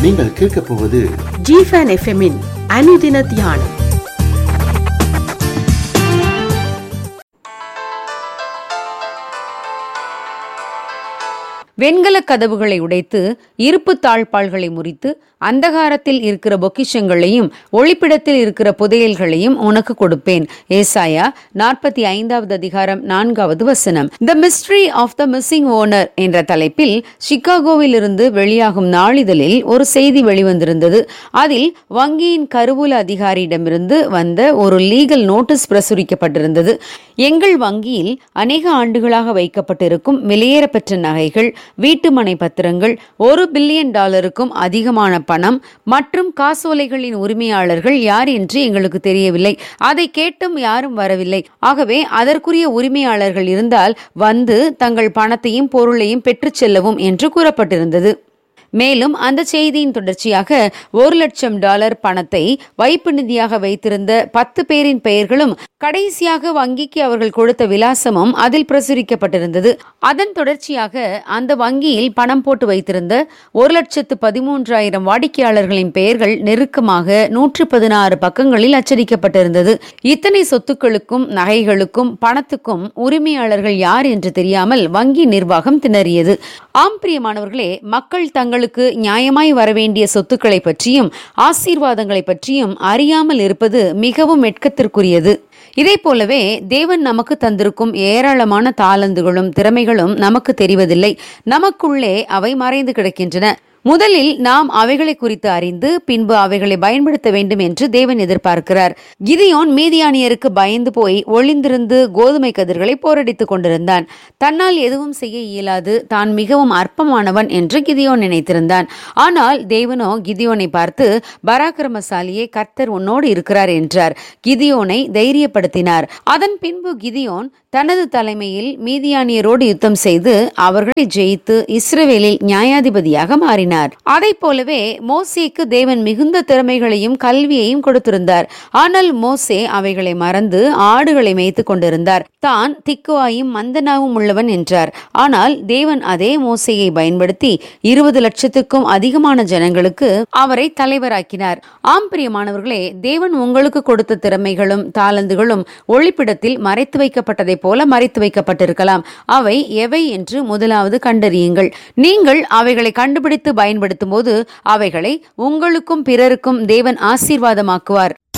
நீங்கள் கேட்கப் போவது ஜிஃபன் எஃப்எம்மின் அனுதின தியானம் வெண்கலக் கதவுகளை உடைத்து இருப்பு தாழ்பாள்களை முறித்து அந்தகாரத்தில் இருக்கிற பொக்கிஷங்களையும் ஒளிப்பிடத்தில் இருக்கிற புதையல்களையும் உனக்கு கொடுப்பேன் ஏசாயா நாற்பத்தி ஐந்தாவது அதிகாரம் நான்காவது வசனம் the mystery of the missing owner என்ற தலைப்பில் சிகாகோவில் இருந்து வெளியாகும் நாளிதழில் ஒரு செய்தி வெளிவந்திருந்தது அதில் வங்கியின் கருவூல அதிகாரியிடமிருந்து வந்த ஒரு லீகல் நோட்டீஸ் பிரசுரிக்கப்பட்டிருந்தது எங்கள் வங்கியில் அநேக ஆண்டுகளாக வைக்கப்பட்டிருக்கும் வெளியேறப்பெற்ற நகைகள் வீட்டுமனை பத்திரங்கள் ஒரு பில்லியன் டாலருக்கும் அதிகமான பணம் மற்றும் காசோலைகளின் உரிமையாளர்கள் யார் என்று எங்களுக்கு தெரியவில்லை அதை கேட்டும் யாரும் வரவில்லை ஆகவே அதற்குரிய உரிமையாளர்கள் இருந்தால் வந்து தங்கள் பணத்தையும் பொருளையும் பெற்றுச் செல்லவும் என்று கூறப்பட்டிருந்தது மேலும் அந்த செய்தியின் தொடர்ச்சியாக ஒரு லட்சம் டாலர் பணத்தை வைப்பு நிதியாக வைத்திருந்த பத்து பேரின் பெயர்களும் கடைசியாக வங்கிக்கு அவர்கள் கொடுத்த விலாசமும் அதில் பிரசுரிக்கப்பட்டிருந்தது அதன் தொடர்ச்சியாக அந்த வங்கியில் பணம் போட்டு வைத்திருந்த ஒரு லட்சத்து பதிமூன்றாயிரம் வாடிக்கையாளர்களின் பெயர்கள் நெருக்கமாக நூற்று பதினாறு பக்கங்களில் அச்சடிக்கப்பட்டிருந்தது இத்தனை சொத்துக்களுக்கும் நகைகளுக்கும் பணத்துக்கும் உரிமையாளர்கள் யார் என்று தெரியாமல் வங்கி நிர்வாகம் திணறியது ஆம் பிரியமானவர்களே மக்கள் தங்களுக்கு நியாயமாய் வரவேண்டிய சொத்துக்களை பற்றியும் ஆசீர்வாதங்களை பற்றியும் அறியாமல் இருப்பது மிகவும் வெட்கத்திற்குரியது இதே போலவே தேவன் நமக்கு தந்திருக்கும் ஏராளமான தாளந்துகளும் திறமைகளும் நமக்கு தெரிவதில்லை நமக்குள்ளே அவை மறைந்து கிடக்கின்றன முதலில் நாம் அவைகளை குறித்து அறிந்து பின்பு அவைகளை பயன்படுத்த வேண்டும் என்று தேவன் எதிர்பார்க்கிறார் கிதியோன் மீதியானியருக்கு பயந்து போய் ஒளிந்திருந்து கோதுமை கதிர்களை போரடித்துக் கொண்டிருந்தான் தன்னால் எதுவும் செய்ய இயலாது தான் மிகவும் அற்பமானவன் என்று கிதியோன் நினைத்திருந்தான் ஆனால் தேவனோ கிதியோனை பார்த்து பராக்கிரமசாலியே கர்த்தர் உன்னோடு இருக்கிறார் என்றார் கிதியோனை தைரியப்படுத்தினார் அதன் பின்பு கிதியோன் தனது தலைமையில் மீதியானியரோடு யுத்தம் செய்து அவர்களை ஜெயித்து இஸ்ரவேலில் நியாயாதிபதியாக மாறினார் அதை போலவே மோசேக்கு தேவன் மிகுந்த திறமைகளையும் கல்வியையும் கொடுத்திருந்தார் ஆனால் மோசே அவைகளை மறந்து ஆடுகளை மேய்த்து கொண்டிருந்தார் தான் திக்குவாயும் மந்தனாவும் உள்ளவன் என்றார் ஆனால் தேவன் அதே மோசையை பயன்படுத்தி இருபது லட்சத்துக்கும் அதிகமான ஜனங்களுக்கு அவரை தலைவராக்கினார் ஆம் பிரியமானவர்களே தேவன் உங்களுக்கு கொடுத்த திறமைகளும் தாளந்துகளும் ஒளிப்பிடத்தில் மறைத்து வைக்கப்பட்டதை போல மறைத்து வைக்கப்பட்டிருக்கலாம் அவை எவை என்று முதலாவது கண்டறியுங்கள் நீங்கள் அவைகளை கண்டுபிடித்து பயன்படுத்தும் போது அவைகளை உங்களுக்கும் பிறருக்கும் தேவன் ஆசீர்வாதமாக்குவார்